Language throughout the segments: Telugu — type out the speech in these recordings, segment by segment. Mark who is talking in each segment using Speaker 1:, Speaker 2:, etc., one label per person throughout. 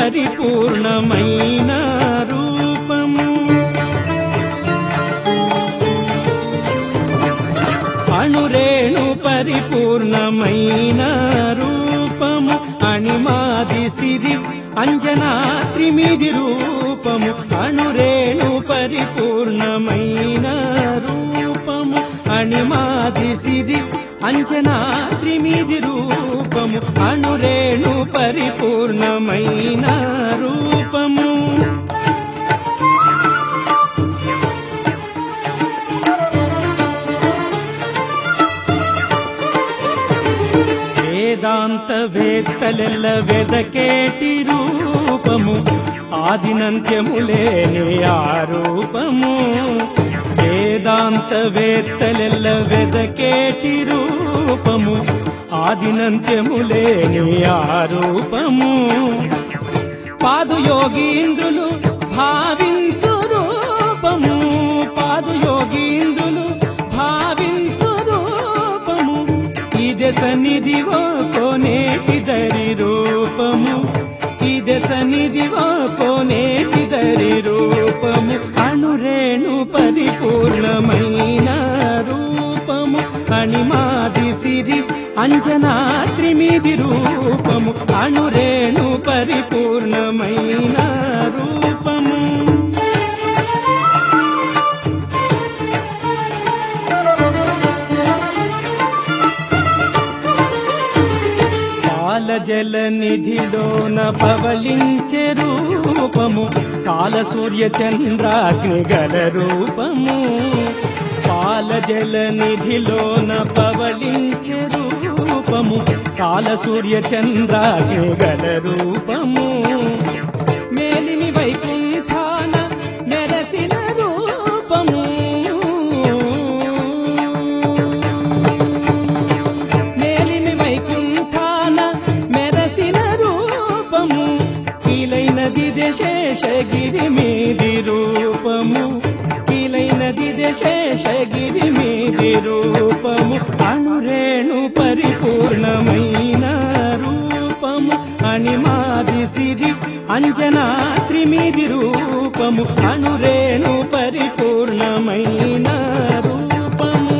Speaker 1: పరిపూర్ణమైన రూపము అణురేణు పరిపూర్ణమైన రూపము అణిమాది సిరి అంజనా త్రిమిది రూపము అణురేణు పరిపూర్ణమైన రూపము అణిమాది సిరి అంజనా త్రిమిది రూపము అణురేణు పరిపూర్ణమైన రూపము వేదాంత వేత్తలెల్ల వెదకేటి రూపము ఆదినంత్యములేని ఆ రూపము వేదాంత వేత్తలెల్ల వెదకేటి రూపము ఆదినంత్యములేని ఆ రూపము పాదుయోగీంద్రులు భావించు రూపము పాదుయోగీంద్రులు భావించు రూపము ఇదే సన్నిధివో కోనేటిదరి రూపము ఇదే సన్నిధివో కోనేటిదరి రూపము అణురేణు పరిపూర్ణమైన రూపము అణిమాది సిరి అంజనా త్రిమిది రూపము అణురేణు పరిపూర్ణమైన రూపము పాలజల నిధిలోన పవళించే రూపము కాల సూర్య చంద్రాగ్ని గల రూపము పాలజల నిధిలోన పవళించే రూపము కాల సూర్య చంద్రాగ్ని గల రూపము మేలిమి వైకుంఠాన మెరసిన రూపము మేలిమి వైకుంఠాన మెరసిన రూపము కీలైనది శేషగిరి మీది రూపము కీలైనది శేషగిరి మీది రూపము అణురేణు పరిపూర్ణమైన రూపము అణిమాది సిరి అంజనా త్రిమిది రూపము అణురేణు పరిపూర్ణమైన రూపము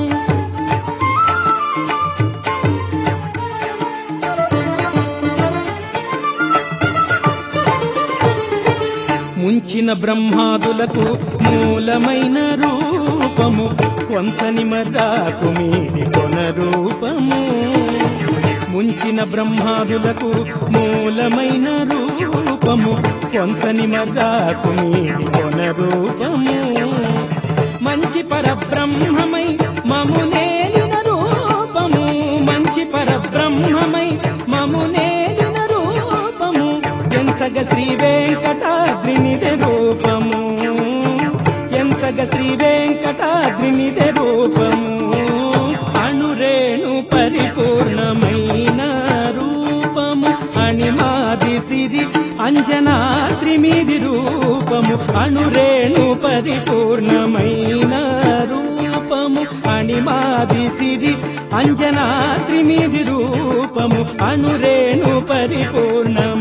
Speaker 1: ముంచిన బ్రహ్మాదులకు మూలమైన రూపము కొంసని మర్రాకు మీది కొన రూపము ముంచిన బ్రహ్మాదులకు మూలమైన రూపము కొంసని మర్రాకు మీది కొన రూపము మంచి పరబ్రహ్మమై మము నేలిన రూపము మంచి పరబ్రహ్మమై మము నేలిన రూపము ఎంసగ శ్రీ వెంకటాద్రినిదే రూపము ఎంసగ శ్రీ వెంకటాద్రినిదే రూపము అణురేణు పరిపూర్ణమైన రూపము అణిమాది సిరి అంజనా త్రిమిది రూపము అణురేణు పరిపూర్ణమైన రూపము అణిమాది సిరి అంజనా త్రిమిది రూపము అణురేణు పరిపూర్ణ